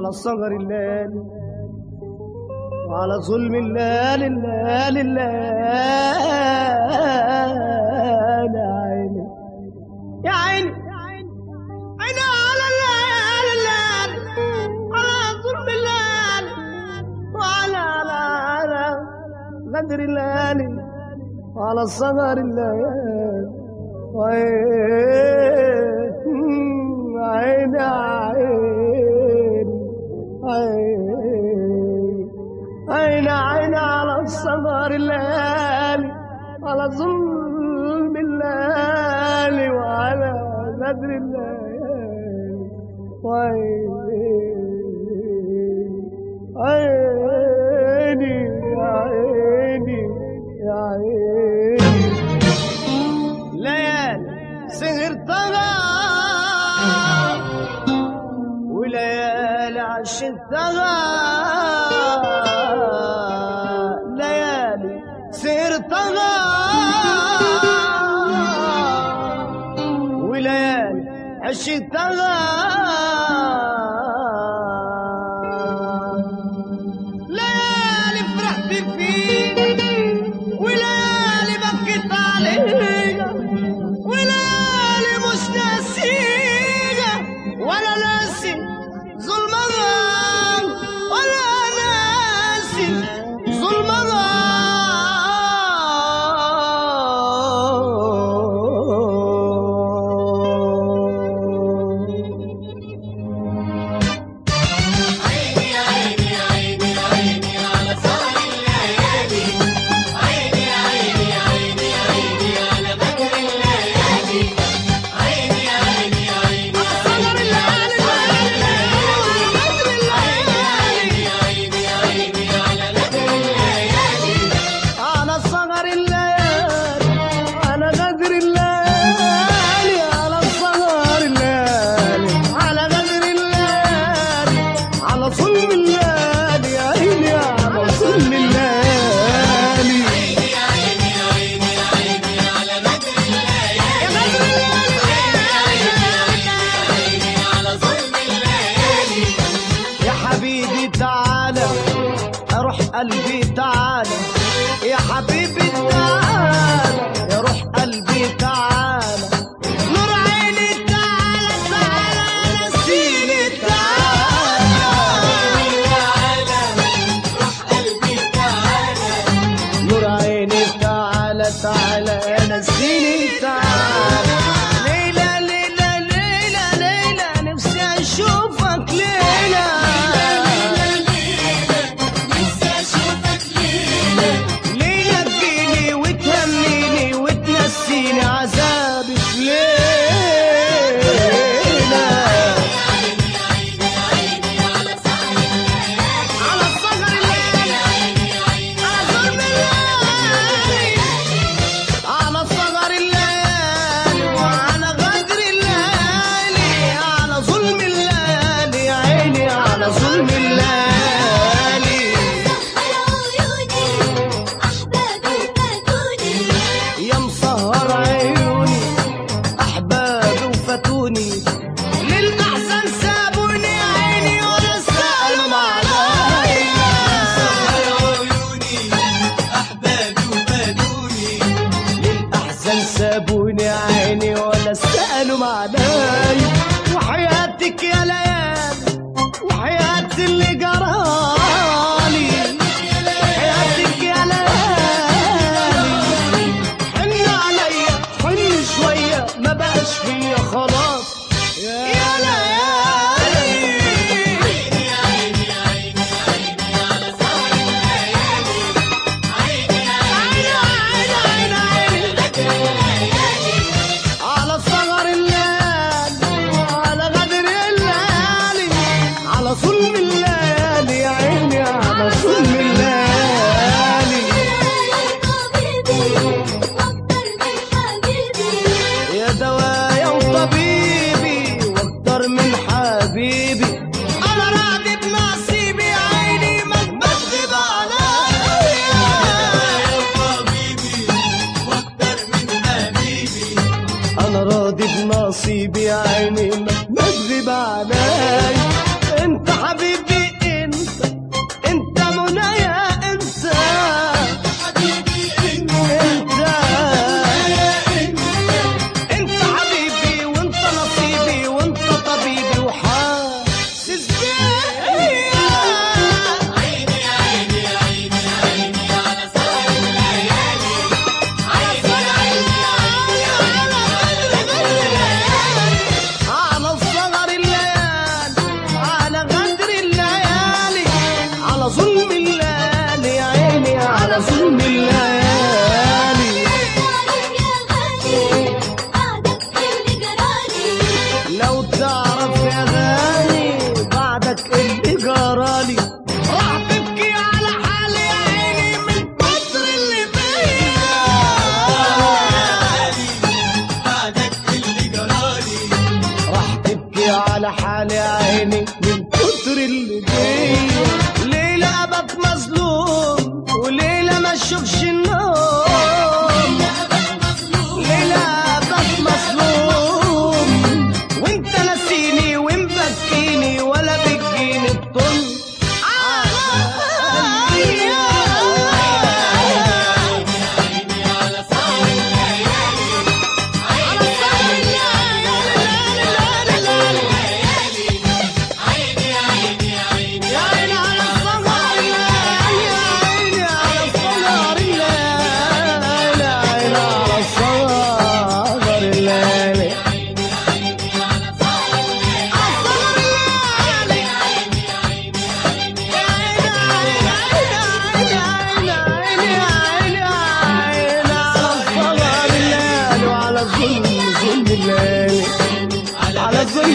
على صغر الليل وعلى ظلم الليل الليل الليل يا عيني يا عيني عيني على الليل الليل على ظلم الليل وعلى على على غدر الليل وعلى صغر الليل وعين عين عين عين عين عين على الصغر الليالي على ظلم الليالي وعلى غدر الليالي وعين عيني يا عيني يا عيني ليالي سهرتها وليالي عشتها ليالي سهرتها وليالي عشتها ليالي فرحت فيك وليالي بكيت عليك وليالي مش ناسيك ولا ناسي ظلمها ولا ناسي ظلمها عيني عيني عيني عيني على سهر الليالي عيني عيني عيني عيني على بدر الليالي عيني عيني عيني صغر الليالي بدر الليالي عيني عيني على بدر الليالي على صغر الليالي على غدر الليالي على صغر الليالي على غدر الليالي على ظلم الليالي يا عيني على ظلم الليالي عيني عيني عيني عيني على بدر الليالي يا غدر الليالي عيني على ظلم الليالي يا حبيبي تعالى اروح قلبي تعالى يا حبيبي تعالى يا روح قلبي تعالى نور عيني تعالى تعالى نسيني تعالى روح قلبي تعالى نور عيني تعالى تعالى نسيني تعالى ليلى ليلى ليلى ليلى نفسي اشوفك ليلى نفسي اشوفك ليلة ليلى تجيني وتهنيني وتنسيني عذابي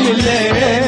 الليالي